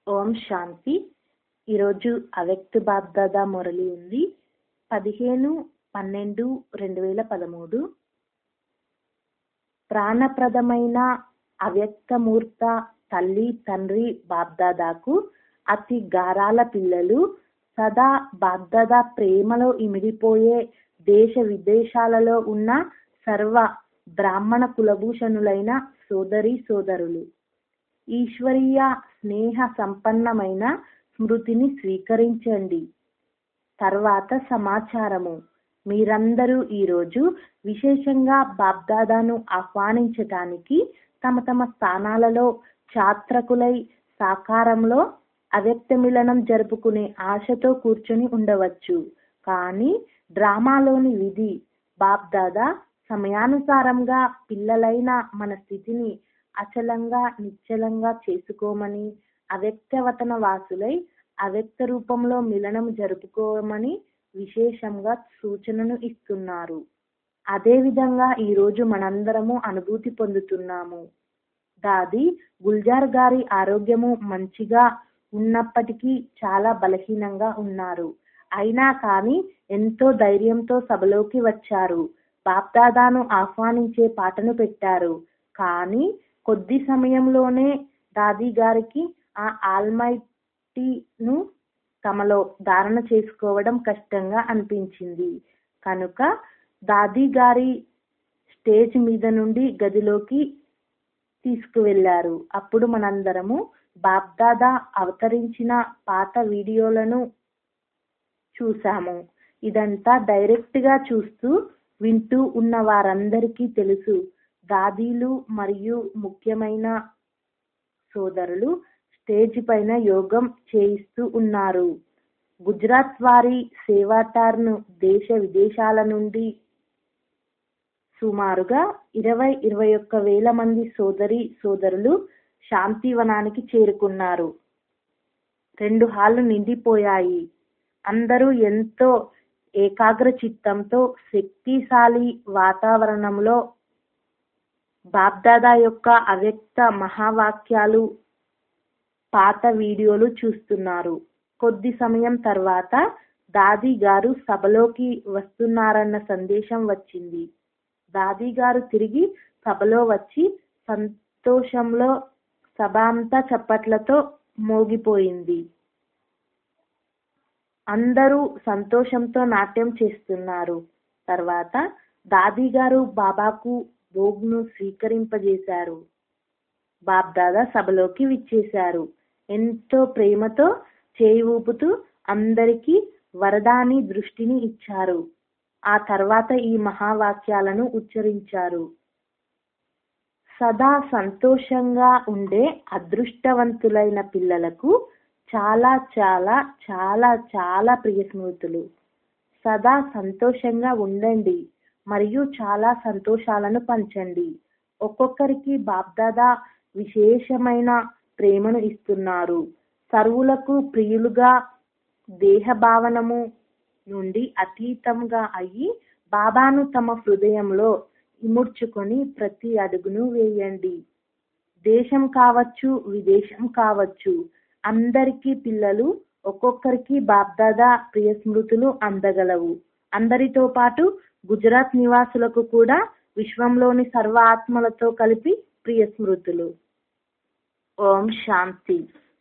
ఓం శాంతి ఈరోజు అవ్యక్త బాబ్దాదా మురళి ఉంది పదిహేను పన్నెండు రెండు వేల పదమూడు ప్రాణప్రదమైన అవ్యక్తమూర్త తల్లి తండ్రి బాబ్దాదాకు అతి గారాల పిల్లలు సదా బాబ్దాదా ప్రేమలో ఇమిడిపోయే దేశ విదేశాలలో ఉన్న సర్వ బ్రాహ్మణ కులభూషణులైన సోదరి సోదరులు ఈశ్వరీయ స్నేహ సంపన్నమైన స్మృతిని స్వీకరించండి తర్వాత సమాచారము మీరందరూ ఈరోజు విశేషంగా బాబ్దాదాను ఆహ్వానించటానికి తమ తమ స్థానాలలో ఛాత్రకులై సాకారంలో అవ్యక్త మిలనం జరుపుకునే ఆశతో కూర్చొని ఉండవచ్చు కానీ డ్రామాలోని విధి బాబ్దాదా సమయానుసారంగా పిల్లలైన మన స్థితిని అచలంగా నిశ్చలంగా చేసుకోమని అవ్యక్తవతన వాసులై అవ్యక్త రూపంలో మిలనం జరుపుకోమని విశేషంగా సూచనను ఇస్తున్నారు అదేవిధంగా ఈరోజు మనందరము అనుభూతి పొందుతున్నాము దాది గుల్జార్ గారి ఆరోగ్యము మంచిగా ఉన్నప్పటికీ చాలా బలహీనంగా ఉన్నారు అయినా కానీ ఎంతో ధైర్యంతో సభలోకి వచ్చారు బాప్దాదాను ఆహ్వానించే పాటను పెట్టారు కానీ కొద్ది సమయంలోనే దాది గారికి ఆ ఆల్మైటీను తమలో ధారణ చేసుకోవడం కష్టంగా అనిపించింది కనుక దాది గారి స్టేజ్ మీద నుండి గదిలోకి తీసుకువెళ్లారు అప్పుడు మనందరము బాబ్దాదా అవతరించిన పాత వీడియోలను చూసాము ఇదంతా డైరెక్ట్ గా చూస్తూ వింటూ ఉన్న వారందరికీ తెలుసు దాదీలు మరియు ముఖ్యమైన సోదరులు స్టేజ్ పైన యోగం చేయిస్తూ ఉన్నారు గుజరాత్ వారి సేవాటార్ను దేశ విదేశాల నుండి సుమారుగా ఇరవై ఇరవై ఒక్క వేల మంది సోదరి సోదరులు శాంతివనానికి చేరుకున్నారు రెండు హాళ్లు నిండిపోయాయి అందరూ ఎంతో ఏకాగ్ర చిత్తంతో శక్తిశాలి వాతావరణంలో బాబ్దాదా యొక్క అవ్యక్త మహావాక్యాలు పాత వీడియోలు చూస్తున్నారు కొద్ది సమయం తర్వాత దాది గారు సభలోకి వస్తున్నారన్న సందేశం వచ్చింది దాది గారు తిరిగి సభలో వచ్చి సంతోషంలో సభ అంతా చప్పట్లతో మోగిపోయింది అందరూ సంతోషంతో నాట్యం చేస్తున్నారు తర్వాత దాది గారు బాబాకు భోగ్ను స్వీకరింపజేశారు బాబ్దాదా సభలోకి విచ్చేశారు ఎంతో ప్రేమతో చేయి ఊపుతూ అందరికీ వరదాని దృష్టిని ఇచ్చారు ఆ తర్వాత ఈ మహావాక్యాలను ఉచ్చరించారు సదా సంతోషంగా ఉండే అదృష్టవంతులైన పిల్లలకు చాలా చాలా చాలా చాలా ప్రియ స్మృతులు సదా సంతోషంగా ఉండండి మరియు చాలా సంతోషాలను పంచండి ఒక్కొక్కరికి బాబ్దాదా విశేషమైన ప్రేమను ఇస్తున్నారు సర్వులకు ప్రియులుగా దేహ భావనము నుండి అతీతంగా అయ్యి బాబాను తమ హృదయంలో ఇముడ్చుకొని ప్రతి అడుగును వేయండి దేశం కావచ్చు విదేశం కావచ్చు అందరికీ పిల్లలు ఒక్కొక్కరికి బాబ్దాదా ప్రియ స్మృతులు అందగలవు అందరితో పాటు గుజరాత్ నివాసులకు కూడా విశ్వంలోని సర్వ ఆత్మలతో కలిపి ప్రియ స్మృతులు ఓం శాంతి